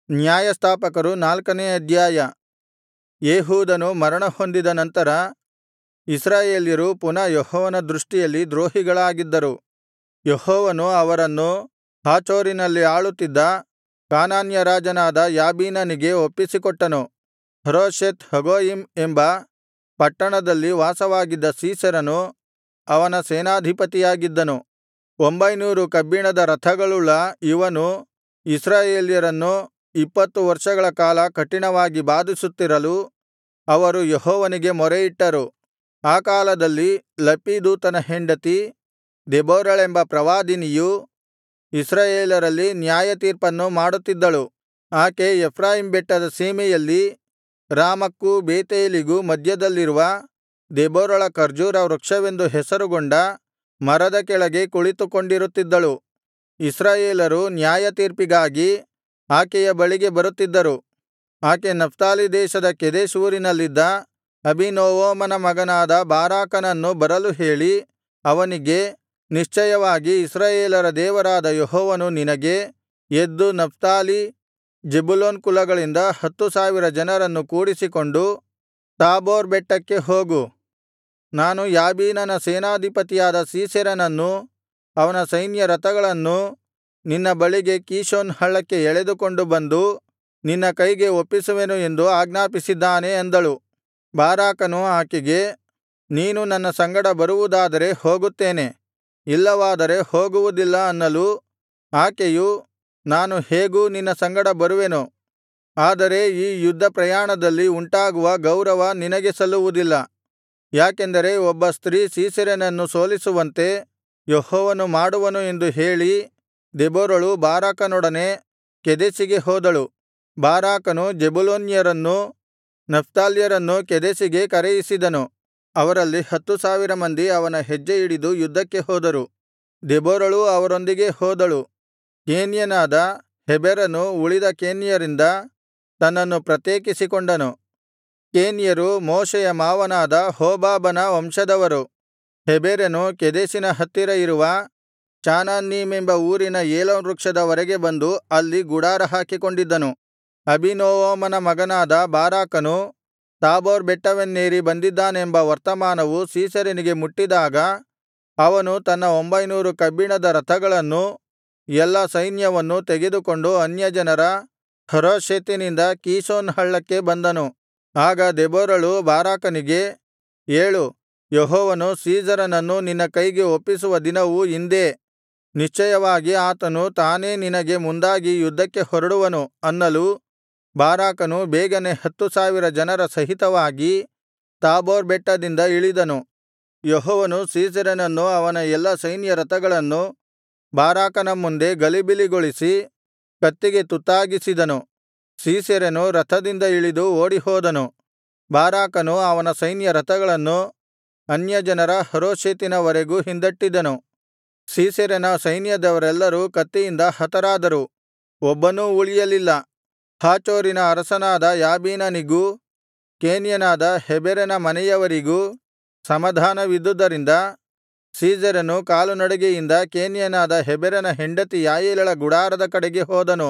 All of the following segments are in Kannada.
ನ್ಯಾಯಸ್ಥಾಪಕರು ನಾಲ್ಕನೇ ಅಧ್ಯಾಯ ಏಹೂದನು ಮರಣಹೊಂದಿದ ನಂತರ ಇಸ್ರಾಯೇಲ್ಯರು ಪುನಃ ಯೆಹೋವನ ದೃಷ್ಟಿಯಲ್ಲಿ ದ್ರೋಹಿಗಳಾಗಿದ್ದರು ಯೆಹೋವನು ಅವರನ್ನು ಹಾಚೋರಿನಲ್ಲಿ ಆಳುತ್ತಿದ್ದ ಕಾನಾನ್ಯ ರಾಜನಾದ ಯಾಬೀನನಿಗೆ ಒಪ್ಪಿಸಿಕೊಟ್ಟನು ಹರೋಷೆತ್ ಹಗೊಯಿಮ್ ಎಂಬ ಪಟ್ಟಣದಲ್ಲಿ ವಾಸವಾಗಿದ್ದ ಸೀಸೆರನು ಅವನ ಸೇನಾಧಿಪತಿಯಾಗಿದ್ದನು ಒಂಭೈನೂರು ಕಬ್ಬಿಣದ ರಥಗಳುಳ್ಳ ಇವನು ಇಸ್ರಾಯೇಲ್ಯರನ್ನು ಇಪ್ಪತ್ತು ವರ್ಷಗಳ ಕಾಲ ಕಠಿಣವಾಗಿ ಬಾಧಿಸುತ್ತಿರಲು ಅವರು ಯೆಹೋವನಿಗೆ ಮೊರೆಯಿಟ್ಟರು ಆ ಕಾಲದಲ್ಲಿ ಲಪ್ಪೀದೂತನ ಹೆಂಡತಿ ದೆಬೋರಳೆಂಬ ಪ್ರವಾದಿನಿಯು ಇಸ್ರಾಯೇಲರಲ್ಲಿ ನ್ಯಾಯತೀರ್ಪನ್ನು ಮಾಡುತ್ತಿದ್ದಳು ಆಕೆ ಎಫ್ರಾಯೀಮ್ ಬೆಟ್ಟದ ಸೀಮೆಯಲ್ಲಿ ರಾಮಕ್ಕೂ ಬೇತೇಲಿಗೂ ಮಧ್ಯದಲ್ಲಿರುವ ದೆಬೋರಳ ಖರ್ಜೂರ ವೃಕ್ಷವೆಂದು ಹೆಸರುಗೊಂಡ ಮರದ ಕೆಳಗೆ ಕುಳಿತುಕೊಂಡಿರುತ್ತಿದ್ದಳು ಇಸ್ರಾಯೇಲರು ನ್ಯಾಯತೀರ್ಪಿಗಾಗಿ ಆಕೆಯ ಬಳಿಗೆ ಬರುತ್ತಿದ್ದರು ಆಕೆ ನಫ್ತಾಲಿ ದೇಶದ ಕೆದೆಷ್ ಊರಿನಲ್ಲಿದ್ದ ಅಬೀನೋವಮನ ಮಗನಾದ ಬಾರಾಕನನ್ನು ಬರಲು ಹೇಳಿ ಅವನಿಗೆ ನಿಶ್ಚಯವಾಗಿ ಇಸ್ರಾಯೇಲರ ದೇವರಾದ ಯೆಹೋವನು ನಿನಗೆ ಎದ್ದು ನಫ್ತಾಲಿ ಜೆಬುಲೂನ್ ಕುಲಗಳಿಂದ ಹತ್ತು ಸಾವಿರ ಜನರನ್ನು ಕೂಡಿಸಿಕೊಂಡು ತಾಬೋರ್ ಬೆಟ್ಟಕ್ಕೆ ಹೋಗು ನಾನು ಯಾಬೀನನ ಸೇನಾಧಿಪತಿಯಾದ ಸೀಸೆರನನ್ನೂ ಅವನ ಸೈನ್ಯರಥಗಳನ್ನೂ ನಿನ್ನ ಬಳಿಗೆ ಕೀಷೋನ್ ಹಳ್ಳಕ್ಕೆ ಎಳೆದುಕೊಂಡು ಬಂದು ನಿನ್ನ ಕೈಗೆ ಒಪ್ಪಿಸುವೆನು ಎಂದು ಆಜ್ಞಾಪಿಸಿದ್ದಾನೆ ಅಂದಳು ಬಾರಾಕನು ಆಕೆಗೆ ನೀನು ನನ್ನ ಸಂಗಡ ಬರುವುದಾದರೆ ಹೋಗುತ್ತೇನೆ ಇಲ್ಲವಾದರೆ ಹೋಗುವುದಿಲ್ಲ ಅನ್ನಲು ಆಕೆಯು ನಾನು ಹೇಗೂ ನಿನ್ನ ಸಂಗಡ ಬರುವೆನು ಆದರೆ ಈ ಯುದ್ಧ ಪ್ರಯಾಣದಲ್ಲಿ ಉಂಟಾಗುವ ಗೌರವ ನಿನಗೆ ಸಲ್ಲುವುದಿಲ್ಲ ಯಾಕೆಂದರೆ ಒಬ್ಬ ಸ್ತ್ರೀ ಸೀಸೆರನನ್ನು ಸೋಲಿಸುವಂತೆ ಯೆಹೋವನು ಮಾಡುವನು ಎಂದು ಹೇಳಿ ದೆಬೋರಳು ಬಾರಾಕನೊಡನೆ ಕೆದೆಷಿಗೆ ಹೋದಳು ಬಾರಾಕನು ಜೆಬುಲೂನ್ಯರನ್ನೂ ನಫ್ತಾಲ್ಯರನ್ನೂ ಕೆದೆಷಿಗೆ ಕರೆಯಿಸಿದನು ಅವರಲ್ಲಿ ಹತ್ತು ಸಾವಿರ ಮಂದಿ ಅವನ ಹೆಜ್ಜೆ ಹಿಡಿದು ಯುದ್ಧಕ್ಕೆ ಹೋದರು ದೆಬೋರಳೂ ಅವರೊಂದಿಗೆ ಹೋದಳು ಕೇನ್ಯನಾದ ಹೆಬೆರನು ಉಳಿದ ಕೇನ್ಯರಿಂದ ತನ್ನನ್ನು ಪ್ರತ್ಯೇಕಿಸಿಕೊಂಡನು ಕೇನ್ಯರು ಮೋಶೆಯ ಮಾವನಾದ ಹೋಬಾಬನ ವಂಶದವರು ಹೆಬೆರನು ಕೆದೆಷಿನ ಹತ್ತಿರ ಇರುವ ಚಾನನ್ನೀಮೆಂಬ ಊರಿನ ಏಲೋನ್ ವೃಕ್ಷದವರೆಗೆ ಬಂದು ಅಲ್ಲಿ ಗುಡಾರ ಹಾಕಿಕೊಂಡಿದ್ದನು ಅಬೀನೋವಮನ ಮಗನಾದ ಬಾರಾಕನು ತಾಬೋರ್ ಬೆಟ್ಟವನ್ನೇರಿ ಬಂದಿದ್ದಾನೆಂಬ ವರ್ತಮಾನವು ಸೀಸೆರನಿಗೆ ಮುಟ್ಟಿದಾಗ ಅವನು ತನ್ನ ಒಂಭೈನೂರು ಕಬ್ಬಿಣದ ರಥಗಳನ್ನೂ ಎಲ್ಲಾ ಸೈನ್ಯವನ್ನೂ ತೆಗೆದುಕೊಂಡು ಅನ್ಯಜನರ ಹರೋಷೆತಿನಿಂದ ಕೀಷೋನ್ ಹಳ್ಳಕ್ಕೆ ಬಂದನು ಆಗ ದೆಬೋರಳು ಬಾರಾಕನಿಗೆ ಏಳು ಯೆಹೋವನು ಸೀಸೆರನನ್ನು ನಿನ್ನ ಕೈಗೆ ಒಪ್ಪಿಸುವ ದಿನವು ಇಂದೇ ನಿಶ್ಚಯವಾಗಿ ಆತನು ತಾನೇ ನಿನಗೆ ಮುಂದಾಗಿ ಯುದ್ಧಕ್ಕೆ ಹೊರಡುವನು ಅನ್ನಲು ಬಾರಾಕನು ಬೇಗನೆ ಹತ್ತು ಸಾವಿರ ಜನರ ಸಹಿತವಾಗಿ ತಾಬೋರ್ ಬೆಟ್ಟದಿಂದ ಇಳಿದನು ಯೆಹೋವನು ಸೀಸೆರನನ್ನು ಅವನ ಎಲ್ಲಾ ಸೈನ್ಯರಥಗಳನ್ನು ಬಾರಾಕನ ಮುಂದೆ ಗಲಿಬಿಲಿಗೊಳಿಸಿ ಕತ್ತಿಗೆ ತುತ್ತಾಗಿಸಿದನು ಸೀಸೆರನು ರಥದಿಂದ ಇಳಿದು ಓಡಿಹೋದನು ಬಾರಾಕನು ಅವನ ಸೈನ್ಯರಥಗಳನ್ನು ಅನ್ಯಜನರ ಹರೋಷೆತಿನವರೆಗೂ ಹಿಂದಟ್ಟಿದನು ಸೀಸೆರನ ಸೈನ್ಯದವರೆಲ್ಲರೂ ಕತ್ತಿಯಿಂದ ಹತರಾದರು ಒಬ್ಬನೂ ಉಳಿಯಲಿಲ್ಲ ಹಾಚೋರಿನ ಅರಸನಾದ ಯಾಬೀನನಿಗೂ ಕೇನ್ಯನಾದ ಹೆಬೆರನ ಮನೆಯವರಿಗೂ ಸಮಾಧಾನವಿದ್ದುದರಿಂದ ಸೀಸೆರನು ಕಾಲುನಡಿಗೆಯಿಂದ ಕೇನ್ಯನಾದ ಹೆಬೆರನ ಹೆಂಡತಿ ಯಾಯೇಲಳ ಗುಡಾರದ ಕಡೆಗೆ ಹೋದನು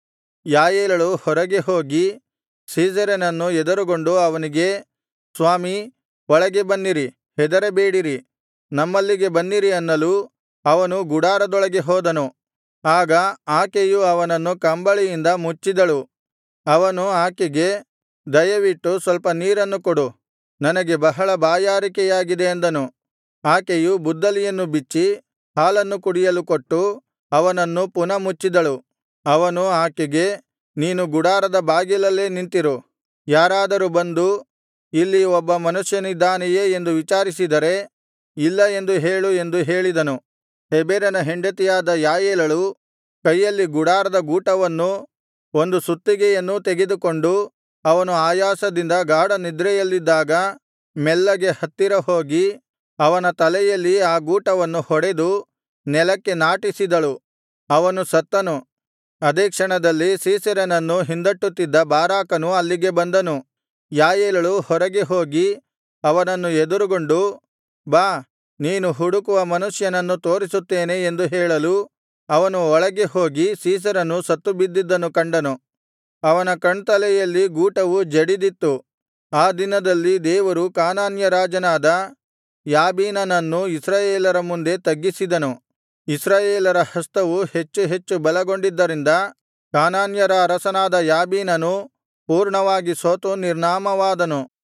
ಯಾಯೇಲಳು ಹೊರಗೆ ಹೋಗಿ ಸೀಸೆರನನ್ನು ಎದುರುಗೊಂಡು ಅವನಿಗೆ ಸ್ವಾಮೀ ಒಳಗೆ ಬನ್ನಿರಿ ಹೆದರಬೇಡಿರಿ ನಮ್ಮಲ್ಲಿಗೆ ಬನ್ನಿರಿ ಅನ್ನಲು ಅವನು ಗುಡಾರದೊಳಗೆ ಹೋದನು ಆಗ ಆಕೆಯು ಅವನನ್ನು ಕಂಬಳಿಯಿಂದ ಮುಚ್ಚಿದಳು ಅವನು ಆಕೆಗೆ ದಯವಿಟ್ಟು ಸ್ವಲ್ಪ ನೀರನ್ನು ಕೊಡು ನನಗೆ ಬಹಳ ಬಾಯಾರಿಕೆಯಾಗಿದೆ ಅಂದನು ಆಕೆಯು ಬುದ್ದಲಿಯನ್ನು ಬಿಚ್ಚಿ ಹಾಲನ್ನು ಕುಡಿಯಲು ಕೊಟ್ಟು ಅವನನ್ನು ಪುನಃ ಮುಚ್ಚಿದಳು ಅವನು ಆಕೆಗೆ ನೀನು ಗುಡಾರದ ಬಾಗಿಲಲ್ಲೇ ನಿಂತಿರು ಯಾರಾದರೂ ಬಂದು ಇಲ್ಲಿ ಒಬ್ಬ ಮನುಷ್ಯನಿದ್ದಾನೆಯೇ ಎಂದು ವಿಚಾರಿಸಿದರೆ ಇಲ್ಲ ಎಂದು ಹೇಳು ಎಂದು ಹೇಳಿದನು ಹೆಬೆರನ ಹೆಂಡತಿಯಾದ ಯಾಯೇಲಳು ಕೈಯಲ್ಲಿ ಗುಡಾರದ ಗೂಟವನ್ನೂ ಒಂದು ಸುತ್ತಿಗೆಯನ್ನೂ ತೆಗೆದುಕೊಂಡು ಅವನು ಆಯಾಸದಿಂದ ಗಾಢನಿದ್ರೆಯಲ್ಲಿದ್ದಾಗ ಮೆಲ್ಲಗೆ ಹತ್ತಿರ ಹೋಗಿ ಅವನ ತಲೆಯಲ್ಲಿ ಆ ಗೂಟವನ್ನು ಹೊಡೆದು ನೆಲಕ್ಕೆ ನಾಟಿಸಿದಳು ಅವನು ಸತ್ತನು ಅದೇ ಕ್ಷಣದಲ್ಲಿ ಸೀಸೆರನನ್ನು ಹಿಂದಟ್ಟುತ್ತಿದ್ದ ಬಾರಾಕನು ಅಲ್ಲಿಗೆ ಬಂದನು ಯಾಯೇಲಳು ಹೊರಗೆ ಹೋಗಿ ಅವನನ್ನು ಎದುರುಗೊಂಡು ಬಾ ನೀನು ಹುಡುಕುವ ಮನುಷ್ಯನನ್ನು ತೋರಿಸುತ್ತೇನೆ ಎಂದು ಹೇಳಲು ಅವನು ಒಳಗೆ ಹೋಗಿ ಸೀಸೆರನು ಸತ್ತು ಬಿದ್ದಿದ್ದನ್ನು ಕಂಡನು ಅವನ ಕಣ್ತಲೆಯಲ್ಲಿ ಗೂಟವು ಜಡಿದಿತ್ತು ಆ ದಿನದಲ್ಲಿ ದೇವರು ಕಾನಾನ್ಯ ರಾಜನಾದ ಯಾಬೀನನನ್ನು ಇಸ್ರಾಯೇಲರ ಮುಂದೆ ತಗ್ಗಿಸಿದನು ಇಸ್ರಾಯೇಲರ ಹಸ್ತವು ಹೆಚ್ಚು ಹೆಚ್ಚು ಬಲಗೊಂಡಿದ್ದರಿಂದ ಕಾನಾನ್ಯರ ಅರಸನಾದ ಯಾಬೀನನು ಪೂರ್ಣವಾಗಿ ಸೋತು ನಿರ್ನಾಮವಾದನು